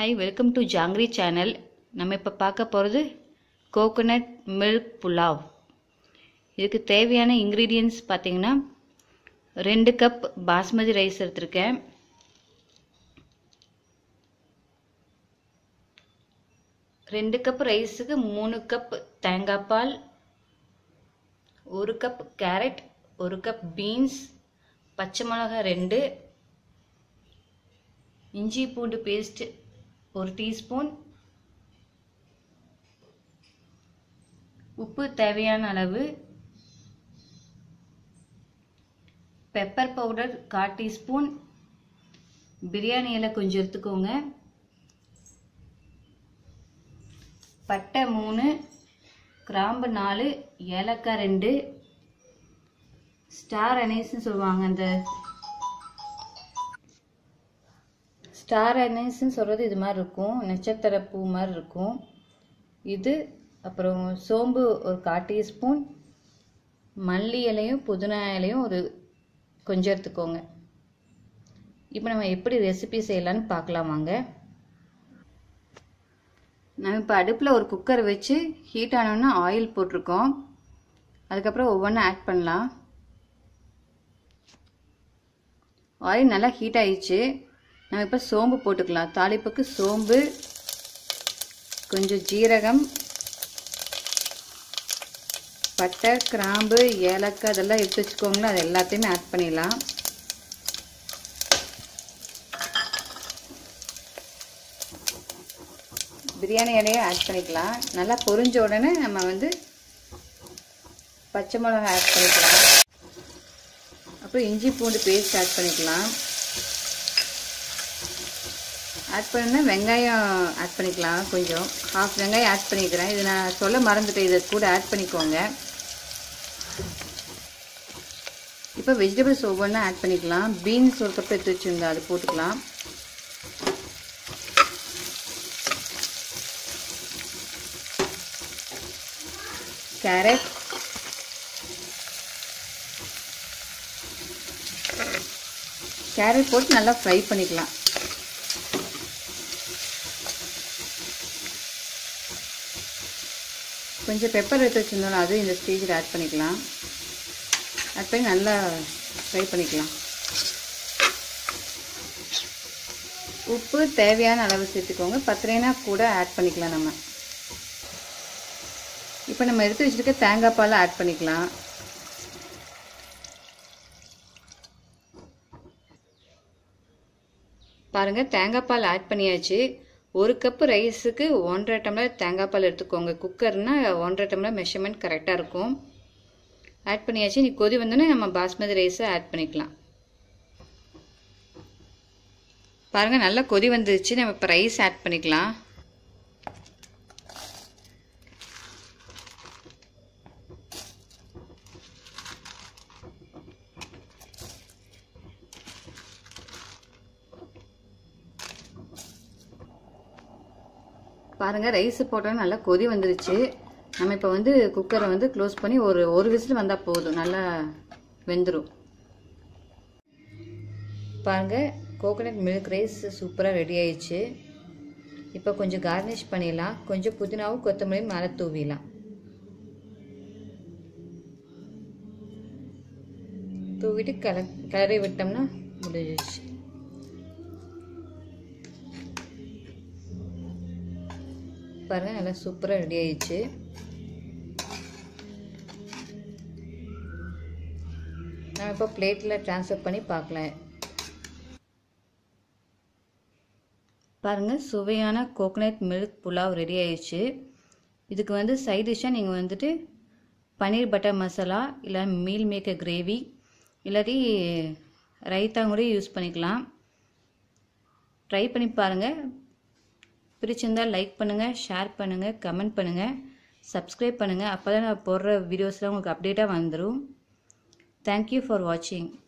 hi welcome to Jangiri channel நம்ம இப்போ பார்க்க போகிறது கோகோனட் மில்க் புலாவ் இதுக்கு தேவையான இன்க்ரீடியன்ஸ் பார்த்தீங்கன்னா ரெண்டு கப் பாஸ்மதி ரைஸ் எடுத்திருக்கேன் ரெண்டு கப் ரைஸுக்கு மூணு கப் தேங்காய் பால் ஒரு கப் கேரட் ஒரு கப் பீன்ஸ் பச்சை மிளகாய் ரெண்டு இஞ்சி பூண்டு பேஸ்ட் ஒரு டீஸ்பூன் உப்பு தேவையான அளவு பெப்பர் பவுடர் கால் டீஸ்பூன் பிரியாணி இலை கொஞ்சம் எடுத்துக்கோங்க பட்டை மூணு கிராம்பு நாலு ஏலக்காய் ரெண்டு ஸ்டார் அனீஸ்னு சொல்லுவாங்க அந்த ஸ்டார் அனீஸ்ன்னு சொல்கிறது இது மாதிரி இருக்கும் நட்சத்திர பூ மாதிரி இருக்கும் இது அப்புறம் சோம்பு ஒரு கால் டீஸ்பூன் மல்லி இலையும் புதினா இலையும் ஒரு கொஞ்சம் எடுத்துக்கோங்க இப்போ நம்ம எப்படி ரெசிபி செய்யலான்னு பார்க்கலாம் வாங்க நம்ம இப்போ அடுப்பில் ஒரு குக்கர் வச்சு ஹீட் ஆனோன்னா ஆயில் போட்டிருக்கோம் அதுக்கப்புறம் ஒவ்வொன்றும் ஆட் பண்ணலாம் ஆயில் நல்லா ஹீட் ஆயிடுச்சு நம்ம இப்போ சோம்பு போட்டுக்கலாம் தாளிப்புக்கு சோம்பு கொஞ்சம் ஜீரகம் பட்டை கிராம்பு ஏலக்காய் அதெல்லாம் எடுத்து வச்சுக்கோங்களேன் அது எல்லாத்தையுமே ஆட் பண்ணிடலாம் பிரியாணி இலையும் ஆட் பண்ணிக்கலாம் நல்லா பொரிஞ்ச உடனே நம்ம வந்து பச்சை மிளகாய் ஆட் பண்ணிக்கலாம் அப்புறம் இஞ்சி பூண்டு பேஸ்ட் ஆட் பண்ணிக்கலாம் ஆட் பண்ணா வெங்காயம் ஆட் பண்ணிக்கலாம் கொஞ்சம் ஹாஃப் வெங்காயம் ஆட் பண்ணிக்கிறேன் இது நான் சொல்ல மறந்துட்டேன் இதை கூட ஆட் பண்ணிக்கோங்க இப்போ வெஜிடபிள்ஸ் ஒவ்வொன்றா ஆட் பண்ணிக்கலாம் பீன்ஸ் ஒரு கப் எடுத்து வச்சுருந்தா அது போட்டுக்கலாம் கேரட் கேரட் போட்டு நல்லா ஃப்ரை பண்ணிக்கலாம் கொஞ்சம் பெப்பர் எடுத்து வச்சுருந்தோம் அதுவும் இந்த ஸ்டேஜில் ஆட் பண்ணிக்கலாம் ஆட் பண்ணி நல்லா ஃப்ரை பண்ணிக்கலாம் உப்பு தேவையான அளவு சேர்த்துக்கோங்க பத்திரைனா கூட ஆட் பண்ணிக்கலாம் நம்ம இப்போ நம்ம எடுத்து வச்சுருக்க தேங்காய் பாலை ஆட் பண்ணிக்கலாம் பாருங்கள் தேங்காய் பால் ஆட் பண்ணியாச்சு ஒரு கப்பு ரைஸுக்கு ஒன்றரை டம்ளர் தேங்காய் பால் எடுத்துக்கோங்க குக்கர்னால் ஒன்றரை டம்ளர் மெஷர்மெண்ட் கரெக்டாக இருக்கும் ஆட் பண்ணியாச்சு நீ கொதி வந்தோடனே நம்ம பாஸ்மதி ரைஸை ஆட் பண்ணிக்கலாம் பாருங்கள் நல்லா கொதி வந்துருச்சு நம்ம இப்போ ரைஸ் ஆட் பண்ணிக்கலாம் பாருங்கள் ரைஸ் போட்டோம் நல்லா கொதி வந்துருச்சு நம்ம இப்போ வந்து குக்கரை வந்து க்ளோஸ் பண்ணி ஒரு ஒரு விசில் வந்தால் போதும் நல்லா வெந்துடும் பாருங்கள் கோகோனட் மில்க் ரைஸ் சூப்பராக ரெடி ஆயிடுச்சு இப்போ கொஞ்சம் கார்னிஷ் பண்ணிடலாம் கொஞ்சம் புதினாவும் கொத்தமல்லியும் மேலே தூவிடலாம் தூவிட்டு கல கிளறி விட்டோம்னா முடிஞ்சிச்சு பாருங்கள் நல்லா சூப்பராக ரெடி ஆயிடுச்சு நான் இப்போ பிளேட்டில் ட்ரான்ஸ்ஃபர் பண்ணி பார்க்கலாம் பாருங்கள் சுவையான கோகனட் மில்க் புலாவ் ரெடி ஆயிடுச்சு இதுக்கு வந்து சைட் டிஷ்ஷாக நீங்கள் வந்துட்டு பன்னீர் பட்டர் மசாலா இல்லை மீல் மேக்கர் கிரேவி இல்லாட்டி ரைத்தா கூட யூஸ் பண்ணிக்கலாம் ட்ரை பண்ணி பாருங்கள் பிடிச்சிருந்தால் லைக் பண்ணுங்கள் ஷேர் பண்ணுங்கள் கமெண்ட் பண்ணுங்கள் சப்ஸ்கிரைப் பண்ணுங்கள் அப்போ தான் நான் போடுற வீடியோஸ்லாம் உங்களுக்கு அப்டேட்டாக வந்துடும் தேங்க்யூ ஃபார் வாட்சிங்